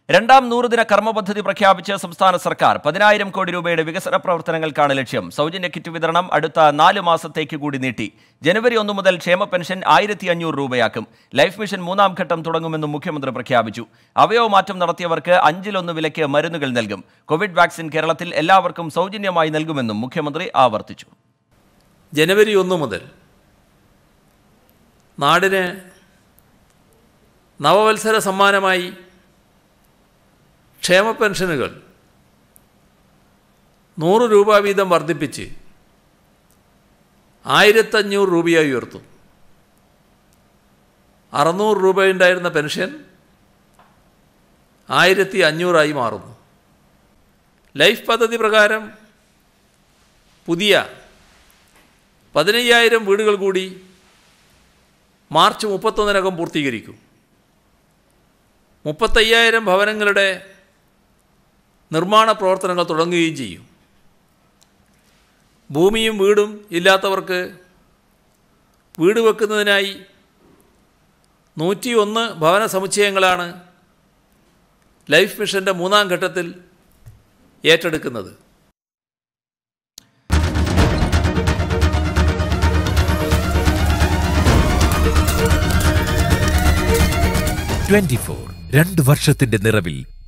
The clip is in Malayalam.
രണ്ടാം നൂറുദിന കർമ്മ പദ്ധതി പ്രഖ്യാപിച്ച് സംസ്ഥാന സർക്കാർ പതിനായിരം കോടി രൂപയുടെ വികസന പ്രവർത്തനങ്ങൾക്കാണ് ലക്ഷ്യം സൗജന്യ കിറ്റ് വിതരണം അടുത്ത നാല് മാസത്തേക്ക് കൂടി നീട്ടി ജനുവരി ഒന്ന് മുതൽ ക്ഷേമ പെൻഷൻ ആയിരത്തി അഞ്ഞൂറ് രൂപയാക്കും ലൈഫ് മിഷൻ മൂന്നാം ഘട്ടം തുടങ്ങുമെന്നും മുഖ്യമന്ത്രി പ്രഖ്യാപിച്ചു അവയവ മാറ്റം നടത്തിയവർക്ക് അഞ്ചിലൊന്ന് വിലയ്ക്ക് മരുന്നുകൾ നൽകും കോവിഡ് വാക്സിൻ കേരളത്തിൽ എല്ലാവർക്കും സൗജന്യമായി നൽകുമെന്നും മുഖ്യമന്ത്രി ആവർത്തിച്ചു ജനുവരി ഒന്ന് മുതൽ നാടിന് നവവത്സര സമ്മാനമായി ക്ഷേമ പെൻഷനുകൾ നൂറ് രൂപ വീതം വർദ്ധിപ്പിച്ച് ആയിരത്തഞ്ഞൂറ് രൂപയായി ഉയർത്തും അറുന്നൂറ് രൂപയുണ്ടായിരുന്ന പെൻഷൻ ആയിരത്തി അഞ്ഞൂറായി മാറുന്നു ലൈഫ് പദ്ധതി പ്രകാരം പുതിയ പതിനയ്യായിരം വീടുകൾ കൂടി മാർച്ച് മുപ്പത്തൊന്നിനകം പൂർത്തീകരിക്കും മുപ്പത്തയ്യായിരം ഭവനങ്ങളുടെ നിർമ്മാണ പ്രവർത്തനങ്ങൾ തുടങ്ങുകയും ചെയ്യും ഭൂമിയും വീടും ഇല്ലാത്തവർക്ക് വീട് വെക്കുന്നതിനായി നൂറ്റി ഒന്ന് ഭവന സമുച്ചയങ്ങളാണ് ലൈഫ് മിഷൻ്റെ മൂന്നാം ഘട്ടത്തിൽ ഏറ്റെടുക്കുന്നത് ട്വന്റി ഫോർ രണ്ട് വർഷത്തിന്റെ നിറവിൽ